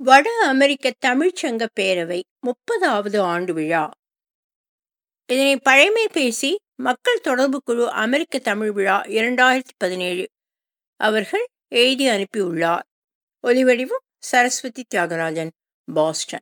வட அமெரிக்க தமிழ்ச்சங்க பேரவை முப்பதாவது ஆண்டு விழா இதனை பழைமை பேசி மக்கள் தொடர்பு குழு அமெரிக்க தமிழ் விழா இரண்டாயிரத்தி பதினேழு அவர்கள் எழுதி அனுப்பியுள்ளார் ஒலிவடிவம் சரஸ்வதி தியாகராஜன் பாஸ்டன்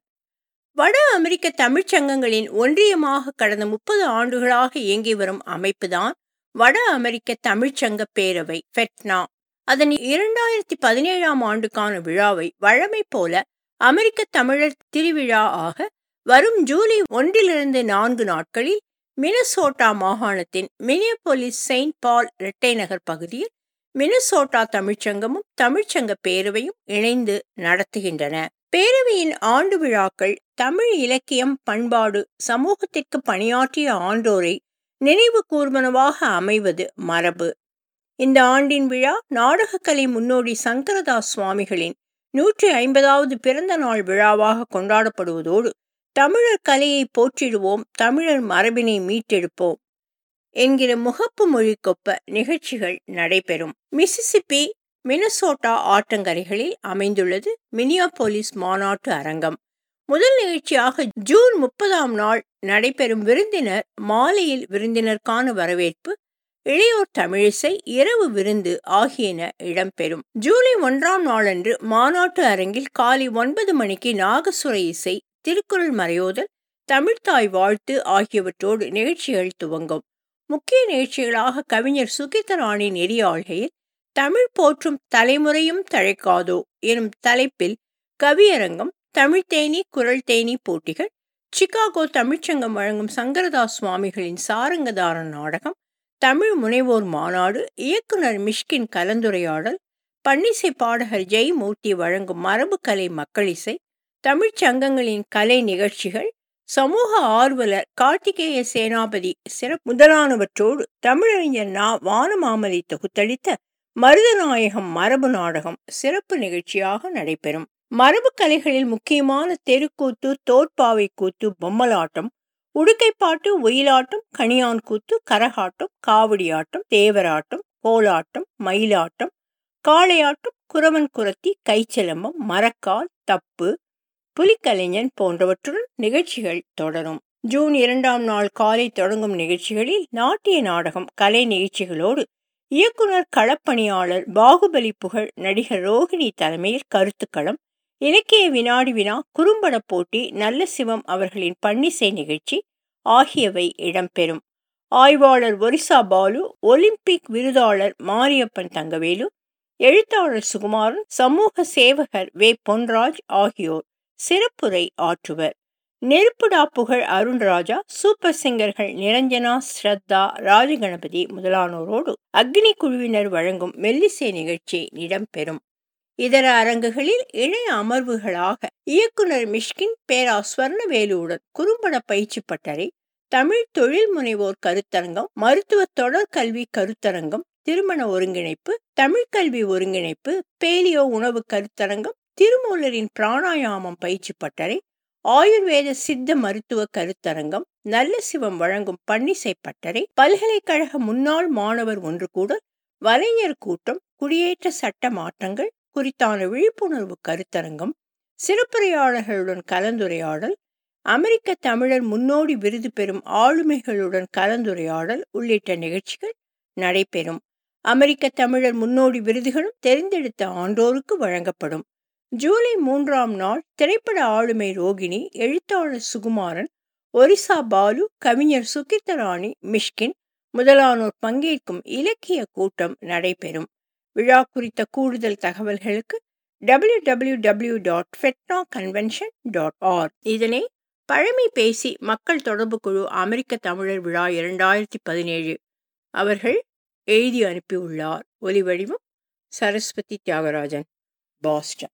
வட அமெரிக்க தமிழ்ச்சங்கங்களின் ஒன்றியமாக கடந்த முப்பது ஆண்டுகளாக இயங்கி வரும் அமைப்புதான் வட அமெரிக்க தமிழ்ச்சங்க பேரவை ஃபெட்னா அதன் இரண்டாயிரத்தி பதினேழாம் ஆண்டுக்கான விழாவை வழமை போல அமெரிக்க தமிழர் திருவிழா ஆக வரும் ஜூலை ஒன்றிலிருந்து நான்கு நாட்களில் மினசோட்டா மாகாணத்தின் மினியபோலிஸ் செயின்ட் பால் இரட்டை நகர் பகுதியில் மினசோட்டா தமிழ்ச்சங்கமும் தமிழ்ச்சங்க பேரவையும் இணைந்து நடத்துகின்றன பேரவையின் ஆண்டு விழாக்கள் தமிழ் இலக்கியம் பண்பாடு சமூகத்திற்கு பணியாற்றிய ஆண்டோரை நினைவு கூர்மனவாக அமைவது மரபு இந்த ஆண்டின் விழா நாடகக்கலை முன்னோடி சங்கரதாஸ் சுவாமிகளின் நூற்றி ஐம்பதாவது பிறந்த நாள் விழாவாக கொண்டாடப்படுவதோடு தமிழர் கலையை போற்றிடுவோம் தமிழர் மரபினை மீட்டெடுப்போம் என்கிற முகப்பு மொழிக்கொப்ப நிகழ்ச்சிகள் நடைபெறும் மிசிசிப்பி மினசோட்டா ஆற்றங்கரைகளில் அமைந்துள்ளது மினியாபோலிஸ் மாநாட்டு அரங்கம் முதல் நிகழ்ச்சியாக ஜூன் முப்பதாம் நாள் நடைபெறும் விருந்தினர் மாலையில் விருந்தினருக்கான வரவேற்பு இளையோர் தமிழிசை இரவு விருந்து ஆகியன இடம்பெறும் ஜூலை ஒன்றாம் நாளன்று மாநாட்டு அரங்கில் காலை ஒன்பது மணிக்கு நாகசுர இசை திருக்குறள் மறையோதல் தமிழ்தாய் வாழ்த்து ஆகியவற்றோடு நிகழ்ச்சிகள் துவங்கும் முக்கிய நிகழ்ச்சிகளாக கவிஞர் சுகிதராணி நெறியாள்கையில் தமிழ் போற்றும் தலைமுறையும் தழைக்காதோ எனும் தலைப்பில் கவியரங்கம் தமிழ்தேனி குரல் தேனி போட்டிகள் சிகாகோ தமிழ்ச்சங்கம் வழங்கும் சங்கரதாஸ் சுவாமிகளின் சாரங்கதார நாடகம் தமிழ் முனைவோர் மாநாடு இயக்குனர் மிஷ்கின் கலந்துரையாடல் பன்னிசை பாடகர் ஜெய்மூர்த்தி வழங்கும் மரபு கலை மக்களிசை தமிழ்ச் சங்கங்களின் கலை நிகழ்ச்சிகள் சமூக ஆர்வலர் கார்த்திகேய சேனாபதி சிறப்பு முதலானவற்றோடு தமிழறிஞர் நா வானமாமலை தொகுத்தளித்த மருதநாயகம் மரபு நாடகம் சிறப்பு நிகழ்ச்சியாக நடைபெறும் மரபு கலைகளில் முக்கியமான தெருக்கூத்து தோற்பாவை கூத்து பொம்மலாட்டம் உடுக்கைப்பாட்டு ஒயிலாட்டம் கணியான் கூத்து கரகாட்டம் காவடியாட்டம் தேவராட்டம் கோலாட்டம் மயிலாட்டம் காளையாட்டம் குரவன் குரத்தி கைச்சிலம்பம் மரக்கால் தப்பு புலிக்கலைஞன் போன்றவற்றுடன் நிகழ்ச்சிகள் தொடரும் ஜூன் இரண்டாம் நாள் காலை தொடங்கும் நிகழ்ச்சிகளில் நாட்டிய நாடகம் கலை நிகழ்ச்சிகளோடு இயக்குனர் களப்பணியாளர் பாகுபலி புகழ் நடிகர் ரோஹிணி தலைமையில் கருத்துக்களம் இலக்கிய வினாடி வினா குறும்பட போட்டி நல்ல சிவம் அவர்களின் பன்னிசை நிகழ்ச்சி ஆகியவை இடம்பெறும் ஆய்வாளர் ஒரிசா பாலு ஒலிம்பிக் விருதாளர் மாரியப்பன் தங்கவேலு எழுத்தாளர் சுகுமாரன் சமூக சேவகர் வே பொன்ராஜ் ஆகியோர் சிறப்புரை ஆற்றுவர் நெருப்புடா புகழ் அருண்ராஜா சூப்பர் சிங்கர்கள் நிரஞ்சனா ஸ்ரத்தா ராஜகணபதி முதலானோரோடு அக்னி குழுவினர் வழங்கும் மெல்லிசை நிகழ்ச்சி இடம்பெறும் இதர அரங்குகளில் இணைய அமர்வுகளாக இயக்குனர் மிஷ்கின் பேரா ஸ்வர்ணவேலுவுடன் குறும்பட பயிற்சி பட்டறை தமிழ் தொழில் முனைவோர் கருத்தரங்கம் மருத்துவ தொடர் கல்வி கருத்தரங்கம் திருமண ஒருங்கிணைப்பு தமிழ் கல்வி ஒருங்கிணைப்பு பேலியோ உணவு கருத்தரங்கம் திருமூலரின் பிராணாயாமம் பயிற்சி பட்டறை ஆயுர்வேத சித்த மருத்துவ கருத்தரங்கம் நல்ல சிவம் வழங்கும் பன்னிசை பட்டறை பல்கலைக்கழக முன்னாள் மாணவர் ஒன்று கூடல் வலைஞர் கூட்டம் குடியேற்ற சட்ட மாற்றங்கள் குறித்தான விழிப்புணர்வு கருத்தரங்கம் சிறப்புரையாளர்களுடன் கலந்துரையாடல் அமெரிக்க தமிழர் முன்னோடி விருது பெறும் ஆளுமைகளுடன் கலந்துரையாடல் உள்ளிட்ட நிகழ்ச்சிகள் நடைபெறும் அமெரிக்க தமிழர் முன்னோடி விருதுகளும் தெரிந்தெடுத்த ஆண்டோருக்கு வழங்கப்படும் ஜூலை மூன்றாம் நாள் திரைப்பட ஆளுமை ரோகிணி எழுத்தாளர் சுகுமாரன் ஒரிசா பாலு கவிஞர் சுகித்தராணி மிஷ்கின் முதலானோர் பங்கேற்கும் இலக்கிய கூட்டம் நடைபெறும் விழா குறித்த கூடுதல் தகவல்களுக்கு W W W dot Fetna convention dot R இதனை பழமை பேசி மக்கள் தொடர்பு குழு அமெரிக்க தமிழர் விழா இரண்டாயிரத்தி பதினேழு அவர்கள் எழுதி அனுப்பியுள்ளார் ஒலி வடிவம் சரஸ்வதி தியாகராஜன் பாஸ்டன்